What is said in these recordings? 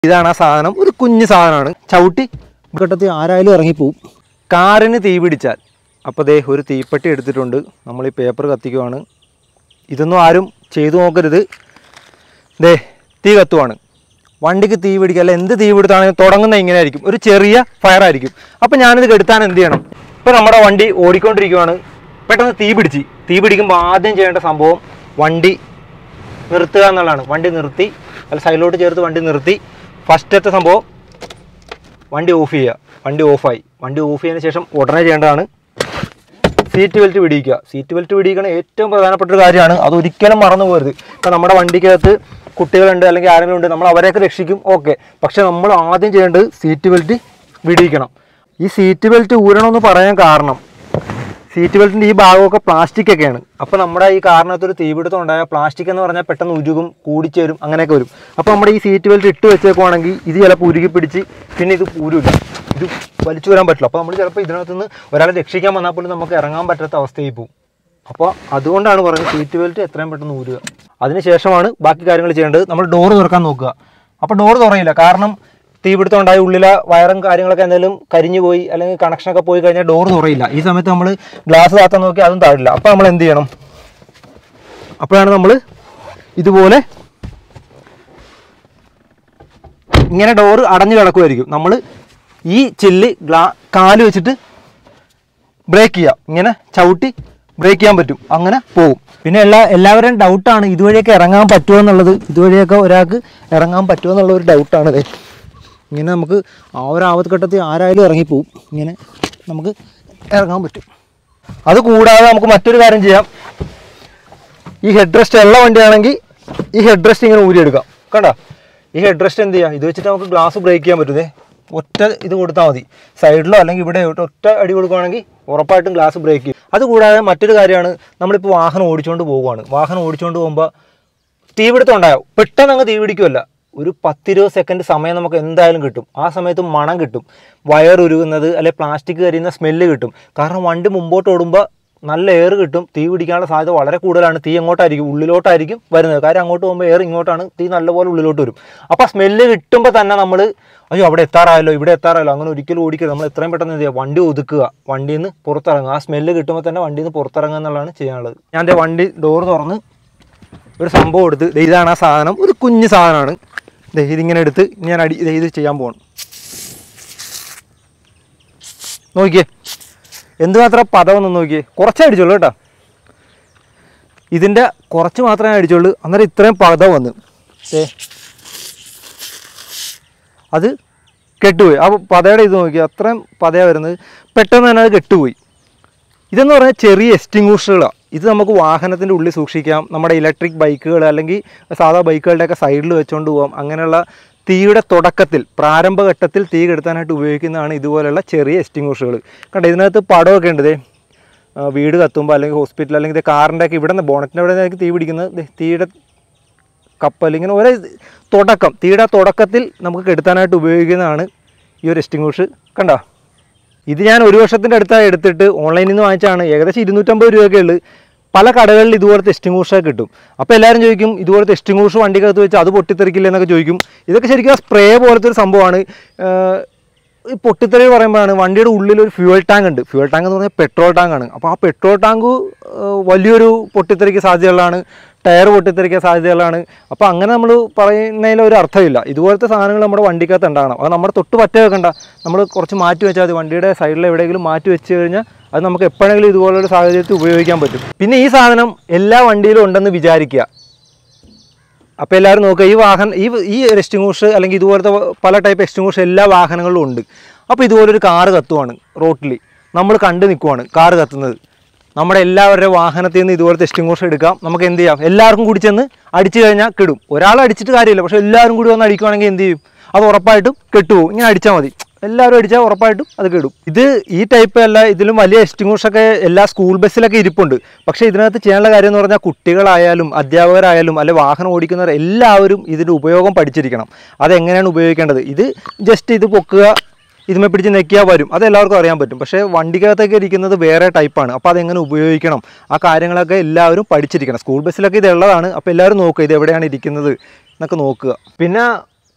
ഇതാണ് ആ സാധനം ഒരു കുഞ്ഞു സാധനമാണ് ചവിട്ടി ഘട്ടത്തിൽ ആരായാലും ഇറങ്ങിപ്പോവും കാറിന് തീ പിടിച്ചാൽ അപ്പോൾ ദേ ഒരു തീപ്പെട്ടി എടുത്തിട്ടുണ്ട് നമ്മൾ ഈ പേപ്പർ കത്തിക്കുവാണ് ഇതൊന്നും ആരും ചെയ്തു നോക്കരുത് ദേ തീ കത്തുവാണ് വണ്ടിക്ക് തീ പിടിക്കുക അല്ല എന്ത് തീ പിടുത്താണെങ്കിലും തുടങ്ങുന്ന ഇങ്ങനെ ആയിരിക്കും ഒരു ചെറിയ ഫയർ ആയിരിക്കും അപ്പോൾ ഞാനിത് കെടുത്താൻ എന്ത് ചെയ്യണം ഇപ്പോൾ നമ്മുടെ വണ്ടി ഓടിക്കൊണ്ടിരിക്കുവാണ് പെട്ടെന്ന് തീ പിടിച്ച് തീ പിടിക്കുമ്പോൾ ആദ്യം ചെയ്യേണ്ട സംഭവം വണ്ടി നിർത്തുക എന്നുള്ളതാണ് വണ്ടി നിർത്തി അല്ല സൈഡിലോട്ട് ചേർത്ത് വണ്ടി നിർത്തി ഫസ്റ്റത്തെ സംഭവം വണ്ടി ഓഫ് ചെയ്യുക വണ്ടി ഓഫായി വണ്ടി ഓഫ് ചെയ്തതിന് ശേഷം ഉടനെ ചെയ്യേണ്ടതാണ് സീറ്റ് ബെൽറ്റ് പിടിക്കുക സീറ്റ് ബെൽറ്റ് പിടിക്കണ ഏറ്റവും പ്രധാനപ്പെട്ട ഒരു കാര്യമാണ് അത് ഒരിക്കലും മറന്നു പോകരുത് ഇപ്പം നമ്മുടെ വണ്ടിക്കകത്ത് കുട്ടികളുണ്ട് അല്ലെങ്കിൽ ആരെങ്കിലും ഉണ്ട് നമ്മൾ അവരെയൊക്കെ രക്ഷിക്കും ഓക്കെ പക്ഷെ നമ്മൾ ആദ്യം ചെയ്യേണ്ടത് സീറ്റ് ബെൽറ്റ് വിടിയിക്കണം ഈ സീറ്റ് ബെൽറ്റ് ഊരണമെന്ന് പറയാൻ കാരണം സീറ്റ് ബെൽറ്റിൻ്റെ ഈ ഭാഗമൊക്കെ പ്ലാസ്റ്റിക് ഒക്കെയാണ് അപ്പോൾ നമ്മുടെ ഈ കാരണത്തൊരു തീപിടുത്തം ഉണ്ടായ പ്ലാസ്റ്റിക് എന്ന് പറഞ്ഞാൽ പെട്ടെന്ന് ഉരുകും കൂടിച്ചേരും അങ്ങനെയൊക്കെ വരും അപ്പോൾ നമ്മുടെ ഈ സീറ്റ് ബെൽറ്റ് ഇട്ട് വെച്ചേക്കുവാണെങ്കിൽ ഇത് ചിലപ്പോൾ ഉരുകി പിടിച്ച് പിന്നെ ഇത് ഊരില്ല ഇത് വലിച്ചു വരാൻ പറ്റില്ല അപ്പോൾ നമ്മൾ ചിലപ്പോൾ ഇതിനകത്ത് നിന്ന് ഒരാളെ രക്ഷിക്കാൻ വന്നാൽ പോലും നമുക്ക് ഇറങ്ങാൻ പറ്റാത്ത അവസ്ഥയായി പോകും അപ്പോൾ അതുകൊണ്ടാണ് പറഞ്ഞത് സീറ്റ് ബെൽറ്റ് എത്രയും പെട്ടെന്ന് ഊരുക അതിനുശേഷമാണ് ബാക്കി കാര്യങ്ങൾ ചെയ്യേണ്ടത് നമ്മൾ ഡോറ് തുറക്കാൻ നോക്കുക അപ്പോൾ ഡോറ് തുറയില്ല കാരണം തീപിടുത്തം ഉണ്ടായി ഉള്ളിലെ വയറും കാര്യങ്ങളൊക്കെ എന്തെങ്കിലും കരിഞ്ഞു പോയി അല്ലെങ്കിൽ കണക്ഷനൊക്കെ പോയി കഴിഞ്ഞാൽ ഡോറ് തുറയില്ല ഈ സമയത്ത് നമ്മൾ ഗ്ലാസ് താത്താൻ നോക്കി അതും താഴില്ല അപ്പോൾ നമ്മൾ എന്ത് ചെയ്യണം അപ്പോഴാണ് നമ്മൾ ഇതുപോലെ ഇങ്ങനെ ഡോറ് അടഞ്ഞു കിടക്കുമായിരിക്കും നമ്മൾ ഈ ചില്ല് ഗ്ലാ കാല് വെച്ചിട്ട് ബ്രേക്ക് ചെയ്യുക ഇങ്ങനെ ചവിട്ടി ബ്രേക്ക് ചെയ്യാൻ പറ്റും അങ്ങനെ പോകും പിന്നെ എല്ലാ എല്ലാവരുടെയും ഡൗട്ടാണ് ഇതുവഴിയൊക്കെ ഇറങ്ങാൻ പറ്റുമോ എന്നുള്ളത് ഇതുവഴിയൊക്കെ ഒരാൾക്ക് ഇറങ്ങാൻ പറ്റുമോ എന്നുള്ള ഒരു ഡൗട്ടാണ് ഇത് ഇങ്ങനെ നമുക്ക് ആ ഒരു ആപത്ഘട്ടത്തിൽ ആരായാലും ഇറങ്ങിപ്പോവും ഇങ്ങനെ നമുക്ക് ഇറങ്ങാൻ പറ്റും അത് കൂടാതെ നമുക്ക് മറ്റൊരു കാര്യം ചെയ്യാം ഈ ഹെഡ് റെസ്റ്റ് ഉള്ള വണ്ടിയാണെങ്കിൽ ഈ ഹെഡ് റെസ്റ്റ് ഇങ്ങനെ ഊരിയെടുക്കാം കണ്ടോ ഈ ഹെഡ് റെസ്റ്റ് എന്ത് ചെയ്യാം ഇത് വെച്ചിട്ട് നമുക്ക് ഗ്ലാസ് ബ്രേക്ക് ചെയ്യാൻ പറ്റും ദേ ഒറ്റ ഇത് കൊടുത്താൽ മതി സൈഡിലോ അല്ലെങ്കിൽ ഇവിടെ ഒറ്റ അടി കൊടുക്കുകയാണെങ്കിൽ ഉറപ്പായിട്ടും ഗ്ലാസ് ബ്രേക്ക് ചെയ്യും അതുകൂടാതെ മറ്റൊരു കാര്യമാണ് നമ്മളിപ്പോൾ വാഹനം ഓടിച്ചുകൊണ്ട് പോവുകയാണ് വാഹനം ഓടിച്ചുകൊണ്ട് പോകുമ്പോൾ തീപിടുത്തം ഉണ്ടാവും പെട്ടെന്ന് അങ്ങ് തീപിടിക്കുമല്ല ഒരു പത്തിരുപത് സെക്കൻഡ് സമയം നമുക്ക് എന്തായാലും കിട്ടും ആ സമയത്ത് മണം കിട്ടും വയർ ഉരുകുന്നത് അല്ലെ പ്ലാസ്റ്റിക് കരിയുന്ന സ്മെല്ല് കിട്ടും കാരണം വണ്ടി മുമ്പോട്ട് ഓടുമ്പോൾ നല്ല എയർ കിട്ടും തീ പിടിക്കാനുള്ള സാധ്യത വളരെ കൂടുതലാണ് തീ എങ്ങോട്ടായിരിക്കും ഉള്ളിലോട്ടായിരിക്കും വരുന്നത് കാര്യം അങ്ങോട്ട് പോകുമ്പോൾ എയർ ഇങ്ങോട്ടാണ് തീ നല്ലപോലെ ഉള്ളിലോട്ട് വരും അപ്പോൾ സ്മെല്ല് കിട്ടുമ്പോൾ തന്നെ നമ്മൾ അയ്യോ അവിടെ എത്താറായല്ലോ ഇവിടെ എത്താറായല്ലോ അങ്ങനെ ഒരിക്കലും ഓടിക്കരുത് നമ്മൾ എത്രയും പെട്ടെന്ന് എന്ത് ചെയ്യുക വണ്ടി ഒതുക്കുക വണ്ടിയിൽ നിന്ന് പുറത്തിറങ്ങുക ആ സ്മെല്ല് കിട്ടുമ്പോൾ തന്നെ വണ്ടിയിൽ നിന്ന് പുറത്തിറങ്ങുക എന്നുള്ളതാണ് ചെയ്യാനുള്ളത് ഞാൻ ദേ വണ്ടി ഡോർ തുറന്ന് ഒരു സംഭവം എടുത്ത് ദേ ഇതാണ് ആ സാധനം ഒരു കുഞ്ഞു സാധനമാണ് ദേ ഇതിങ്ങനെ എടുത്ത് ഞാൻ അടി ദേ ഇത് ചെയ്യാൻ പോകണം നോക്കിയേ എന്തുമാത്രം പദമെന്ന് നോക്കിയേ കുറച്ചേ അടിച്ചുള്ളൂ കേട്ടോ ഇതിൻ്റെ കുറച്ച് മാത്രമേ അടിച്ചുള്ളൂ അന്നേരം ഇത്രയും പദം വന്ന് ദേ അത് കെട്ടുപോയി ആ പതയുടെ ഇത് നോക്കി അത്രയും പതയാണ് വരുന്നത് പെട്ടെന്ന് തന്നെ അത് കെട്ടുപോയി ഇതെന്ന് പറഞ്ഞാൽ ചെറിയ എസ്റ്റിങ്കൂഷറുകളാണ് ഇത് നമുക്ക് വാഹനത്തിൻ്റെ ഉള്ളിൽ സൂക്ഷിക്കാം നമ്മുടെ ഇലക്ട്രിക് ബൈക്കുകൾ അല്ലെങ്കിൽ സാധാ ബൈക്കുകളുടെയൊക്കെ സൈഡിൽ വെച്ചുകൊണ്ട് പോകാം അങ്ങനെയുള്ള തീയുടെ തുടക്കത്തിൽ പ്രാരംഭഘട്ടത്തിൽ തീ കെടുത്താനായിട്ട് ഉപയോഗിക്കുന്നതാണ് ഇതുപോലെയുള്ള ചെറിയ എസ്റ്റിങ്കൂഷറുകൾ കണ്ടോ ഇതിനകത്ത് പടമൊക്കെ ഉണ്ട് ദേ ആ, വീട് കത്തുമ്പോൾ അല്ലെങ്കിൽ ഹോസ്പിറ്റൽ അല്ലെങ്കിൽ ദേ കാറിൻ്റെ ഒക്കെ ഇവിടെ നിന്ന് ബോണറ്റിൻ്റെ ഇവിടെ നിന്നൊക്കെ തീ പിടിക്കുന്നത് ദേ തീയുടെ കപ്പൽ ഇങ്ങനെ ഒരേ തുടക്കം തീയുടെ തുടക്കത്തിൽ നമുക്ക് കെടുത്താനായിട്ട് ഉപയോഗിക്കുന്നതാണ് ഈ ഒരു എസ്റ്റിങ്കൂഷ് കണ്ടോ ഇത് ഞാൻ ഒരു വർഷത്തിൻ്റെ അടുത്തായി എടുത്തിട്ട് ഓൺലൈനിൽ നിന്ന് വാങ്ങിച്ചാണ് ഏകദേശം ഇരുന്നൂറ്റമ്പത് രൂപയൊക്കെ ഉള്ളു പല കടകളിൽ ഇതുപോലത്തെ എസ്റ്റിങ്കൂഷൊക്കെ കിട്ടും അപ്പോൾ എല്ലാവരും ചോദിക്കും ഇതുപോലത്തെ എസ്റ്റിങ്കൂഷ് വണ്ടിക്കകത്ത് വെച്ച് അത് പൊട്ടിത്തെറിക്കില്ല എന്നൊക്കെ ചോദിക്കും ഇതൊക്കെ ശരിക്കും സ്പ്രേ പോലത്തെ ഒരു സംഭവമാണ് ആഹ് ഈ പൊട്ടിത്തെറി പറയുമ്പോഴാണ് വണ്ടിയുടെ ഉള്ളിൽ ഒരു ഫ്യൂവൽ ടാങ്ക് ഉണ്ട് ഫ്യൂവൽ ടാങ്ക് എന്ന് പറഞ്ഞാൽ പെട്രോൾ ടാങ്കാണ് അപ്പോൾ ആ പെട്രോൾ ടാങ്ക് വലിയൊരു പൊട്ടിത്തെറിക്ക് സാധ്യതയുള്ളതാണ് ടയർ പൊട്ടിത്തെറിക്കാൻ സാധ്യതയുള്ളതാണ് അപ്പോൾ അങ്ങനെ നമ്മൾ പറയുന്നതിൽ ഒരു അർത്ഥമില്ല ഇതുപോലത്തെ സാധനങ്ങൾ നമ്മുടെ വണ്ടിക്കകത്ത് ഉണ്ടാകണം അത് നമ്മുടെ തൊട്ട് പറ്റ വെക്കണ്ട നമ്മൾ കുറച്ച് മാറ്റി വെച്ചാൽ മതി വണ്ടിയുടെ സൈഡിൽ എവിടെയെങ്കിലും മാറ്റി വെച്ച് കഴിഞ്ഞാൽ അത് നമുക്ക് എപ്പോഴെങ്കിലും ഇതുപോലൊരു സാഹചര്യത്തിൽ ഉപയോഗിക്കാൻ പറ്റും പിന്നെ ഈ സാധനം എല്ലാ വണ്ടിയിലും ഉണ്ടെന്ന് വിചാരിക്കുക അപ്പോൾ എല്ലാവരും നോക്കുക ഈ വാഹനം ഈ ഈ എസ്റ്റിങ്കൂഷ് അല്ലെങ്കിൽ ഇതുപോലത്തെ പല ടൈപ്പ് എസ്റ്റിങ്കൂഷ് എല്ലാ വാഹനങ്ങളിലും ഉണ്ട് അപ്പോൾ ഇതുപോലൊരു കാറ് കത്തുവാണ് റോട്ടിൽ നമ്മൾ കണ്ടു നിൽക്കുവാണ് കാറ് കത്തുന്നത് നമ്മുടെ എല്ലാവരുടെയും വാഹനത്തിൽ നിന്ന് ഇതുപോലത്തെ എസ്റ്റിങ്കൂഷ് എടുക്കാം നമുക്ക് എന്ത് ചെയ്യാം എല്ലാവർക്കും കൂടി ചെന്ന് അടിച്ചു കഴിഞ്ഞാൽ കിടും ഒരാൾ അടിച്ചിട്ട് കാര്യമില്ല പക്ഷേ എല്ലാവരും കൂടി വന്ന് അടിക്കുവാണെങ്കിൽ എന്ത് ചെയ്യും അത് ഉറപ്പായിട്ടും കെട്ടുപോകും ഇങ്ങനെ അടിച്ചാൽ മതി എല്ലാവരും അടിച്ചാൽ ഉറപ്പായിട്ടും അത് കെടും ഇത് ഈ ടൈപ്പ് അല്ല ഇതിലും വലിയ എസ്റ്റിങ്കൂഷ് ഒക്കെ എല്ലാ സ്കൂൾ ബസ്സിലൊക്കെ ഇരിപ്പുണ്ട് പക്ഷേ ഇതിനകത്ത് ചെയ്യാനുള്ള കാര്യം എന്ന് പറഞ്ഞാൽ കുട്ടികളായാലും അധ്യാപകരായാലും അല്ലെ വാഹനം ഓടിക്കുന്നവർ എല്ലാവരും ഇതിൻ്റെ ഉപയോഗം പഠിച്ചിരിക്കണം അതെങ്ങനെയാണ് ഉപയോഗിക്കേണ്ടത് ഇത് ജസ്റ്റ് ഇത് പൊക്കുക ഇതുമേ പിടിച്ച് നെക്കിയാൽ വരും അത് എല്ലാവർക്കും അറിയാൻ പറ്റും പക്ഷേ വണ്ടിക്കകത്തൊക്കെ ഇരിക്കുന്നത് വേറെ ടൈപ്പാണ് അപ്പോൾ അതെങ്ങനെ ഉപയോഗിക്കണം ആ കാര്യങ്ങളൊക്കെ എല്ലാവരും പഠിച്ചിരിക്കണം സ്കൂൾ ബസ്സിലൊക്കെ ഇത് ഉള്ളതാണ് അപ്പോൾ എല്ലാവരും നോക്കുക ഇത് എവിടെയാണ് ഇരിക്കുന്നത് എന്നൊക്കെ നോക്കുക പിന്നെ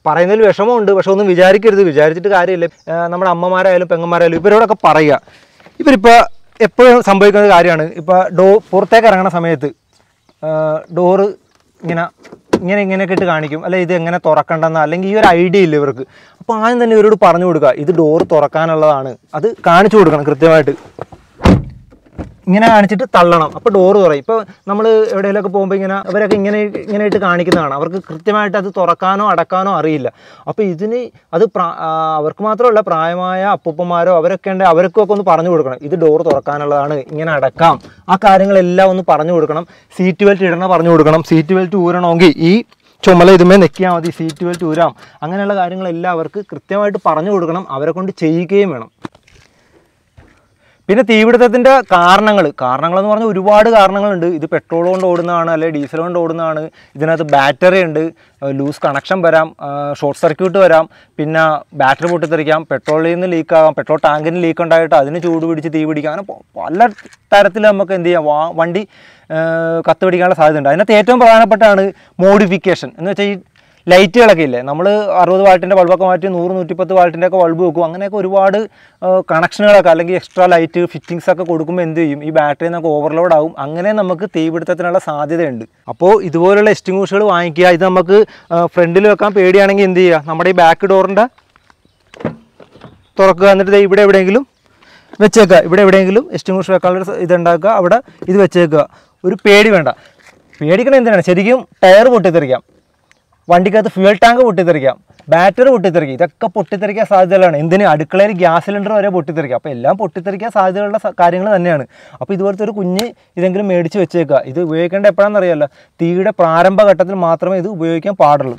പറയുന്നതിൽ വിഷമമുണ്ട് പക്ഷെ ഒന്നും വിചാരിക്കരുത് വിചാരിച്ചിട്ട് കാര്യമില്ല ആ, നമ്മുടെ അമ്മമാരായാലും പെങ്ങന്മാരായാലും ഇവരോടൊക്കെ പറയുക ഇവരിപ്പോൾ എപ്പോഴും സംഭവിക്കുന്ന ഒരു കാര്യമാണ് ഇപ്പോൾ ഡോ പുറത്തേക്ക് ഇറങ്ങുന്ന സമയത്ത് ഡോറ് ഇങ്ങനെ ഇങ്ങനെ ഇങ്ങനെയൊക്കെ ഇട്ട് കാണിക്കും അല്ലെ ഇത് എങ്ങനെ തുറക്കണ്ടെന്ന് അല്ലെങ്കിൽ ഈ ഒരു ഐഡിയ ഇല്ല ഇവർക്ക് അപ്പോൾ ആദ്യം തന്നെ ഇവരോട് പറഞ്ഞു കൊടുക്കുക ഇത് ഡോറ് തുറക്കാനുള്ളതാണ് അത് കാണിച്ചു കൊടുക്കണം കൃത്യമായിട്ട് ഇങ്ങനെ കാണിച്ചിട്ട് തള്ളണം അപ്പോൾ ഡോറ് തുറയും ഇപ്പോൾ നമ്മൾ എവിടെയെങ്കിലുമൊക്കെ പോകുമ്പോൾ ഇങ്ങനെ അവരൊക്കെ ഇങ്ങനെ ഇങ്ങനെ ഇട്ട് കാണിക്കുന്നതാണ് അവർക്ക് കൃത്യമായിട്ട് അത് തുറക്കാനോ അടക്കാനോ അറിയില്ല അപ്പോൾ ഇതിന് അത് പ്രാ- ആ, അവർക്ക് മാത്രമല്ല പ്രായമായ അപ്പൂപ്പന്മാരോ അവരൊക്കെ ഉണ്ട് അവർക്കൊക്കെ ഒന്ന് പറഞ്ഞു കൊടുക്കണം ഇത് ഡോറ് തുറക്കാനുള്ളതാണ് ഇങ്ങനെ അടക്കാം ആ കാര്യങ്ങളെല്ലാം ഒന്ന് പറഞ്ഞു കൊടുക്കണം സീറ്റ് ബെൽറ്റ് ഇടണം പറഞ്ഞു കൊടുക്കണം സീറ്റ് ബെൽറ്റ് ഊരണമെങ്കിൽ ഈ ചുമല ഇതുമേ നെക്കിയാൽ മതി സീറ്റ് ബെൽറ്റ് ഊരാം അങ്ങനെയുള്ള കാര്യങ്ങളെല്ലാം അവർക്ക് കൃത്യമായിട്ട് പറഞ്ഞു കൊടുക്കണം അവരെ കൊണ്ട് ചെയ്യിക്കുകയും വേണം പിന്നെ തീപിടുത്തത്തിൻ്റെ കാരണങ്ങൾ കാരണങ്ങളെന്ന് പറഞ്ഞാൽ ഒരുപാട് കാരണങ്ങളുണ്ട് ഇത് പെട്രോൾ കൊണ്ട് ഓടുന്നതാണ് അല്ലെങ്കിൽ ഡീസൽ കൊണ്ട് ഓടുന്നതാണ് ഇതിനകത്ത് ബാറ്ററി ഉണ്ട് ലൂസ് കണക്ഷൻ വരാം ഷോർട്ട് സർക്യൂട്ട് വരാം പിന്നെ ബാറ്ററി പൊട്ടിത്തെറിക്കാം പെട്രോളിൽ നിന്ന് ലീക്ക് ആകാം പെട്രോൾ ടാങ്കിന് ലീക്ക് ഉണ്ടായിട്ട് അതിന് ചൂട് പിടിച്ച് തീ പിടിക്കാം അങ്ങനെ പ- പല തരത്തിൽ നമുക്ക് എന്ത് ചെയ്യാം വാ- വണ്ടി ആ, കത്ത് പിടിക്കാനുള്ള സാധ്യതയുണ്ട് അതിനകത്ത് ഏറ്റവും പ്രധാനപ്പെട്ടാണ് മോഡിഫിക്കേഷൻ എന്ന് വെച്ചാൽ ഈ ലൈറ്റുകളൊക്കെ ഇല്ലേ നമ്മൾ അറുപത് വാൾട്ടിൻ്റെ ബൾബൊക്കെ മാറ്റി നൂറ് നൂറ്റിപ്പത്ത് വാൾട്ടിൻ്റെ ഒക്കെ ബൾബ് വെക്കും അങ്ങനെയൊക്കെ ഒരുപാട് കണക്ഷനുകളൊക്കെ അല്ലെങ്കിൽ എക്സ്ട്രാ ലൈറ്റ് ഫിറ്റിങ്സ് ഒക്കെ കൊടുക്കുമ്പോൾ എന്ത് ചെയ്യും ഈ ബാറ്ററി നമുക്ക് ഓവർലോഡ് ആവും അങ്ങനെ നമുക്ക് തീപിടുത്തത്തിനുള്ള സാധ്യതയുണ്ട് അപ്പോൾ ഇതുപോലുള്ള എസ്റ്റിങ്യൂഷുകൾ വാങ്ങിക്കുക ഇത് നമുക്ക് ഫ്രണ്ടിൽ വെക്കാൻ പേടിയാണെങ്കിൽ എന്ത് ചെയ്യുക നമ്മുടെ ഈ ബാക്ക് ഡോറിൻ്റെ തുറക്കുക എന്നിട്ട് ദേ ഇവിടെ എവിടെയെങ്കിലും വെച്ചേക്കുക ഇവിടെ എവിടെയെങ്കിലും എസ്റ്റിങ്യൂഷർ വെക്കാനുള്ള ഒരു ഇതുണ്ടാക്കുക അവിടെ ഇത് വെച്ചേക്കുക ഒരു പേടി വേണ്ട പേടിക്കണം എന്തിനാണ് ശരിക്കും ടയർ പൊട്ടിത്തെറിക്കാം വണ്ടിക്കകത്ത് ഫ്യൂൽ ടാങ്ക് പൊട്ടിത്തെറിക്കാം ബാറ്ററി പൊട്ടിത്തെറിക്കും ഇതൊക്കെ പൊട്ടിത്തെറിക്കാൻ സാധ്യതകളാണ് എന്തിന് അടുക്കളയിൽ ഗ്യാസ് സിലിണ്ടർ വരെ പൊട്ടിത്തെറിക്കാം അപ്പോൾ എല്ലാം പൊട്ടിത്തെറിക്കാൻ സാധ്യതയുള്ള സ- കാര്യങ്ങൾ തന്നെയാണ് അപ്പോൾ ഇതുപോലത്തെ ഒരു കുഞ്ഞ് ഇതെങ്കിലും മേടിച്ച് വെച്ചേക്കുക ഇത് ഉപയോഗിക്കേണ്ട എപ്പോഴാണെന്ന് അറിയാമല്ലോ തീയുടെ പ്രാരംഭ ഘട്ടത്തിൽ മാത്രമേ ഇത് ഉപയോഗിക്കാൻ പാടുള്ളൂ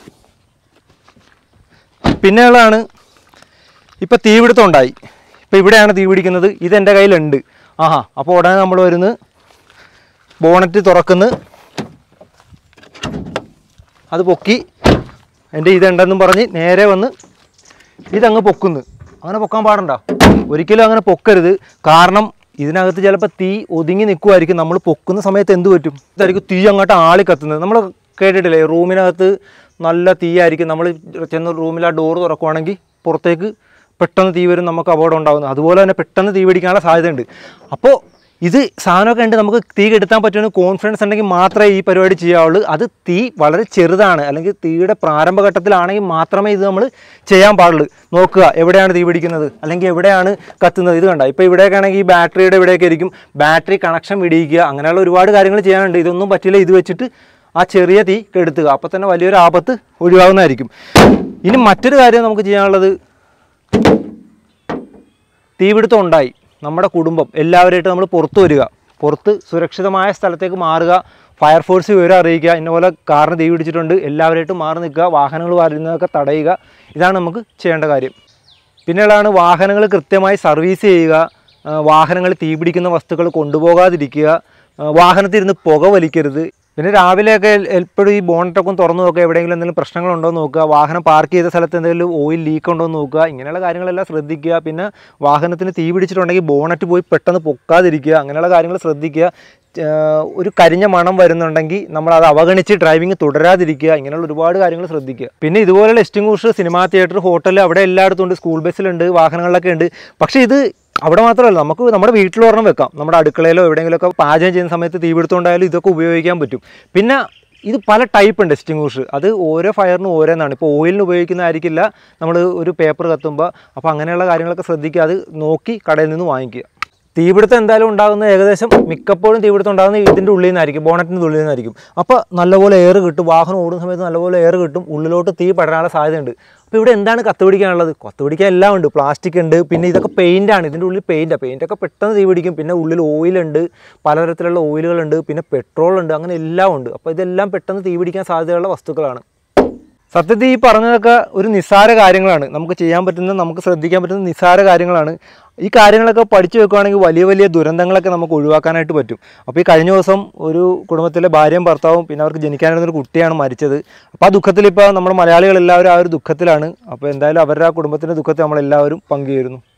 പിന്നെയുള്ളതാണ് ഇപ്പം തീപിടുത്തം ഉണ്ടായി ഇപ്പം ഇവിടെയാണ് തീ പിടിക്കുന്നത് ഇത് എൻ്റെ കയ്യിലുണ്ട് ആഹാ അപ്പോൾ ഉടനെ നമ്മൾ വരുന്ന് ബോണറ്റ് തുറക്കുന്നു അത് പൊക്കി എൻ്റെ ഇതുണ്ടെന്നും പറഞ്ഞ് നേരെ വന്ന് ഇതങ്ങ് പൊക്കുന്നു അങ്ങനെ പൊക്കാൻ പാടണ്ട ഒരിക്കലും അങ്ങനെ പൊക്കരുത് കാരണം ഇതിനകത്ത് ചിലപ്പോൾ തീ ഒതുങ്ങി നിൽക്കുമായിരിക്കും നമ്മൾ പൊക്കുന്ന സമയത്ത് എന്ത് പറ്റും ഇതായിരിക്കും തീ അങ്ങോട്ട് ആളി കത്തുന്നത് നമ്മൾ കേട്ടിട്ടില്ലേ റൂമിനകത്ത് നല്ല തീയായിരിക്കും നമ്മൾ ചെന്ന് റൂമിൽ ആ ഡോറ് തുറക്കുവാണെങ്കിൽ പുറത്തേക്ക് പെട്ടെന്ന് തീ വരും നമുക്ക് അപകടം ഉണ്ടാകുന്നത് അതുപോലെ തന്നെ പെട്ടെന്ന് തീ പിടിക്കാനുള്ള സാധ്യതയുണ്ട് അപ്പോൾ ഇത് സാധനമൊക്കെ ഉണ്ട് നമുക്ക് തീ കെടുത്താൻ പറ്റുന്ന കോൺഫിഡൻസ് ഉണ്ടെങ്കിൽ മാത്രമേ ഈ പരിപാടി ചെയ്യാവുള്ളൂ അത് തീ വളരെ ചെറുതാണ് അല്ലെങ്കിൽ തീയുടെ പ്രാരംഭഘട്ടത്തിലാണെങ്കിൽ മാത്രമേ ഇത് നമ്മൾ ചെയ്യാൻ പാടുള്ളൂ നോക്കുക എവിടെയാണ് തീ പിടിക്കുന്നത് അല്ലെങ്കിൽ എവിടെയാണ് കത്തുന്നത് ഇത് കണ്ട ഇപ്പോൾ ഇവിടെയൊക്കെ ആണെങ്കിൽ ഈ ബാറ്ററിയുടെ ഇവിടെയൊക്കെ ആയിരിക്കും ബാറ്ററി കണക്ഷൻ വിടിയിക്കുക അങ്ങനെയുള്ള ഒരുപാട് കാര്യങ്ങൾ ചെയ്യാനുണ്ട് ഇതൊന്നും പറ്റില്ല ഇത് വെച്ചിട്ട് ആ ചെറിയ തീ കെടുത്തുക അപ്പോൾ തന്നെ വലിയൊരു ആപത്ത് ഒഴിവാകുന്നതായിരിക്കും ഇനി മറ്റൊരു കാര്യം നമുക്ക് ചെയ്യാനുള്ളത് തീപിടുത്തം ഉണ്ടായി നമ്മുടെ കുടുംബം എല്ലാവരുമായിട്ട് നമ്മൾ പുറത്തു വരിക പുറത്ത് സുരക്ഷിതമായ സ്ഥലത്തേക്ക് മാറുക ഫയർഫോഴ്സ് വിവരം അറിയിക്കുക ഇന്നപോലെ കാറിന് തീ പിടിച്ചിട്ടുണ്ട് എല്ലാവരുമായിട്ടും മാറി നിൽക്കുക വാഹനങ്ങൾ വരുന്നതൊക്കെ തടയുക ഇതാണ് നമുക്ക് ചെയ്യേണ്ട കാര്യം പിന്നെയുള്ളതാണ് വാഹനങ്ങൾ കൃത്യമായി സർവീസ് ചെയ്യുക ആ, വാഹനങ്ങൾ തീ പിടിക്കുന്ന വസ്തുക്കൾ കൊണ്ടുപോകാതിരിക്കുക ആ, വാഹനത്തിരുന്ന് പുക വലിക്കരുത് പിന്നെ രാവിലെയൊക്കെ എൽ- എപ്പോഴും ഈ ബോണറ്റൊക്കെ ഒന്ന് തുറന്നു നോക്കുക എവിടെയെങ്കിലും എന്തെങ്കിലും പ്രശ്നങ്ങളുണ്ടോ എന്ന് നോക്കുക വാഹനം പാർക്ക് ചെയ്ത സ്ഥലത്ത് എന്തെങ്കിലും ഓയിൽ ലീക്ക് ഉണ്ടോ എന്ന് നോക്കുക ഇങ്ങനെയുള്ള കാര്യങ്ങളെല്ലാം ശ്രദ്ധിക്കുക പിന്നെ വാഹനത്തിന് തീ പിടിച്ചിട്ടുണ്ടെങ്കിൽ ബോണറ്റ് പോയി പെട്ടെന്ന് പൊക്കാതിരിക്കുക അങ്ങനെയുള്ള കാര്യങ്ങൾ ശ്രദ്ധിക്കുക ഏർ ഒരു കരിഞ്ഞ മണം വരുന്നുണ്ടെങ്കിൽ നമ്മൾ അത് അവഗണിച്ച് ഡ്രൈവിംഗ് തുടരാതിരിക്കുക ഇങ്ങനെയുള്ള ഒരുപാട് കാര്യങ്ങൾ ശ്രദ്ധിക്കുക പിന്നെ ഇതുപോലെയുള്ള എസ്റ്റിംഗൂഷ് സിനിമാ തിയേറ്റർ ഹോട്ടൽ അവിടെ എല്ലായിടത്തും ഉണ്ട് സ്കൂൾ ബസ്സിലുണ്ട് വാഹനങ്ങളിലൊക്കെ ഉണ്ട് പക്ഷേ ഇത് അവിടെ മാത്രമല്ല നമുക്ക് നമ്മുടെ വീട്ടിൽ ഒരെണ്ണം വെക്കാം നമ്മുടെ അടുക്കളയിലോ എവിടെയെങ്കിലുമൊക്കെ പാചകം ചെയ്യുന്ന സമയത്ത് തീപിടുത്തമുണ്ടായാലും ഇതൊക്കെ ഉപയോഗിക്കാൻ പറ്റും പിന്നെ ഇത് പല ടൈപ്പ് ഉണ്ട് എസ്റ്റിംഗൂഷ് അത് ഓരോ ഫയറിനും ഓരോന്നാണ് ഇപ്പോൾ ഓയിലിന് ഉപയോഗിക്കുന്നതായിരിക്കില്ല നമ്മൾ ഒരു പേപ്പർ കത്തുമ്പോൾ അപ്പോൾ അങ്ങനെയുള്ള കാര്യങ്ങളൊക്കെ ശ്രദ്ധിക്കുക അത് നോക്കി കടയിൽ നിന്ന് വാങ്ങിക്കുക തീപിടുത്തം എന്തായാലും ഉണ്ടാകുന്നത് ഏകദേശം മിക്കപ്പോഴും തീപിടുത്തം ഉണ്ടാകുന്നത് ഇതിൻ്റെ ഉള്ളിൽ നിന്നായിരിക്കും ബോണറ്റിൻ്റെ ഉള്ളിൽ നിന്നായിരിക്കും അപ്പോൾ നല്ലപോലെ എയർ കിട്ടും വാഹനം ഓടുന്ന സമയത്ത് നല്ലപോലെ എയർ കിട്ടും ഉള്ളിലോട്ട് തീ പടരാനുള്ള സാധ്യതയുണ്ട് അപ്പോൾ ഇവിടെ എന്താണ് കത്ത് പിടിക്കാനുള്ളത് കത്ത് പിടിക്കാൻ എല്ലാം ഉണ്ട് പ്ലാസ്റ്റിക് ഉണ്ട് പിന്നെ ഇതൊക്കെ പെയിൻ്റ് ആണ് ഇതിൻ്റെ ഉള്ളിൽ പെയിൻറ്റാണ് പെയിൻ്റൊക്കെ പെട്ടെന്ന് തീ പിടിക്കും പിന്നെ ഉള്ളിൽ ഓയിലുണ്ട് പലതരത്തിലുള്ള ഓയിലുകളുണ്ട് പിന്നെ പെട്രോൾ ഉണ്ട് അങ്ങനെ എല്ലാം ഉണ്ട് അപ്പോൾ ഇതെല്ലാം പെട്ടെന്ന് തീ പിടിക്കാൻ സാധ്യതയുള്ള വസ്തുക്കളാണ് സത്യത്തിൽ ഈ പറഞ്ഞതൊക്കെ ഒരു നിസ്സാര കാര്യങ്ങളാണ് നമുക്ക് ചെയ്യാൻ പറ്റുന്ന നമുക്ക് ശ്രദ്ധിക്കാൻ പറ്റുന്ന നിസ്സാര കാര്യങ്ങളാണ് ഈ കാര്യങ്ങളൊക്കെ പഠിച്ചു വെക്കുകയാണെങ്കിൽ വലിയ വലിയ ദുരന്തങ്ങളൊക്കെ നമുക്ക് ഒഴിവാക്കാനായിട്ട് പറ്റും അപ്പോൾ ഈ കഴിഞ്ഞ ദിവസം ഒരു കുടുംബത്തിലെ ഭാര്യയും ഭർത്താവും പിന്നെ അവർക്ക് ജനിക്കാനിരുന്ന ഒരു കുട്ടിയാണ് മരിച്ചത് അപ്പോൾ ആ ദുഃഖത്തിൽ ഇപ്പോൾ നമ്മുടെ മലയാളികൾ എല്ലാവരും ആ ഒരു ദുഃഖത്തിലാണ് അപ്പോൾ എന്തായാലും അവരുടെ ആ കുടുംബത്തിൻ്റെ ദുഃഖത്തെ നമ്മളെല്ലാവരും പങ്കുചേരുന്നു